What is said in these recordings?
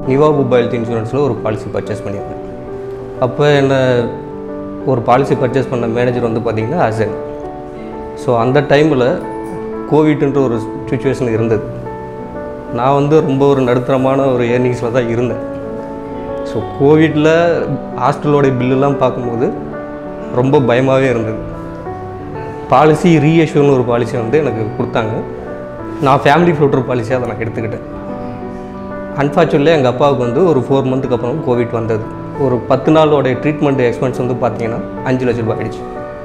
நிவா புபா health இன்சூரன்ஸில் ஒரு policy purchase பண்ணியிருந்தேன் அப்போ என்ன ஒரு பாலிசி பர்ச்சேஸ் பண்ண மேனேஜர் வந்து பார்த்திங்கன்னா அசன் ஸோ அந்த டைமில் கோவிட்ன்ற ஒரு சுச்சுவேஷன் இருந்தது நான் வந்து ரொம்ப ஒரு நடுத்தரமான ஒரு ஏர்னிங்ஸில் தான் இருந்தேன் ஸோ கோவிட்டில் ஹாஸ்டலோடைய பில்லுலாம் பார்க்கும்போது ரொம்ப பயமாகவே இருந்தது பாலிசி ரீஎஷ்யூர்னு ஒரு பாலிசி வந்து எனக்கு கொடுத்தாங்க நான் ஃபேமிலி ஃப்ளோட்டர் பாலிசியாக அதை நான் எடுத்துக்கிட்டேன் அன்ஃபார்ச்சுனேட்லி எங்கள் அப்பாவுக்கு வந்து ஒரு ஃபோர் மந்த்துக்கு அப்புறம் கோவிட் வந்தது ஒரு பத்து நாளோடைய ட்ரீட்மெண்ட் எக்ஸ்பென்ஸ் வந்து பார்த்தீங்கன்னா அஞ்சு லட்ச ரூபாய் ஆயிடுச்சு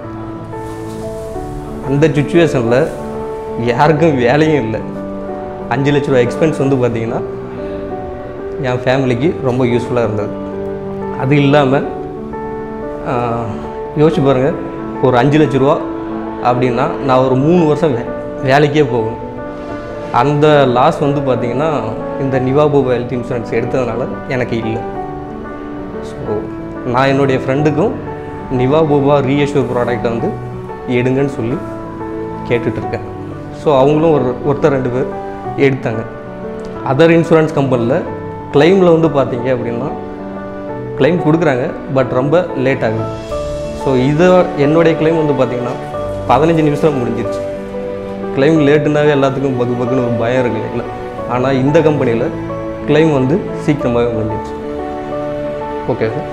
அந்த சுச்சுவேஷனில் யாருக்கும் வேலையும் இல்லை அஞ்சு லட்ச ரூபா எக்ஸ்பென்ஸ் வந்து பார்த்தீங்கன்னா என் ஃபேமிலிக்கு ரொம்ப யூஸ்ஃபுல்லாக இருந்தது அது இல்லாமல் யோசிச்சு பாருங்கள் ஒரு அஞ்சு லட்ச ரூபா அப்படின்னா நான் ஒரு மூணு வருஷம் வே வேலைக்கே போகணும் அந்த லாஸ் வந்து பார்த்திங்கன்னா இந்த நிவாபோபா ஹெல்த் இன்சூரன்ஸ் எடுத்ததுனால எனக்கு இல்லை ஸோ நான் என்னுடைய ஃப்ரெண்டுக்கும் நிவாபோபா ரீஎஷ்யூர் ப்ராடக்ட்டை வந்து எடுங்கன்னு சொல்லி கேட்டுட்ருக்கேன் ஸோ அவங்களும் ஒரு ஒருத்தர் ரெண்டு பேர் எடுத்தாங்க அதர் இன்சூரன்ஸ் கம்பெனியில் கிளைமில் வந்து பார்த்தீங்க அப்படின்னா கிளைம் கொடுக்குறாங்க பட் ரொம்ப லேட் ஆகுது ஸோ இதை என்னுடைய கிளைம் வந்து பார்த்திங்கன்னா பதினஞ்சு நிமிஷம் முடிஞ்சிருச்சு கிளைம் லேட்டுனாவே எல்லாத்துக்கும் பக்கு பக்குன்னு ஒரு பயம் இருக்கு இல்லைங்களா ஆனால் இந்த கம்பெனியில் கிளைம் வந்து சீக்கிரமாகவே முடிஞ்சிருச்சு ஓகே சார்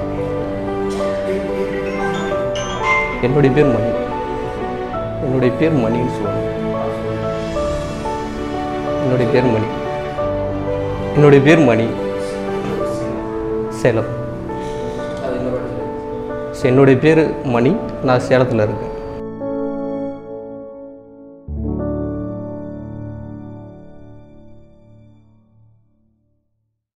என்னுடைய பேர் மணி என்னுடைய பேர் மணின்னு சொல்லுவாங்க என்னுடைய பேர் மணி என்னுடைய பேர் மணி சேலம் அது இன்னொரு இடத்துல ஸோ என்னுடைய பேர் மணி நான் சேலத்தில் இருக்கேன்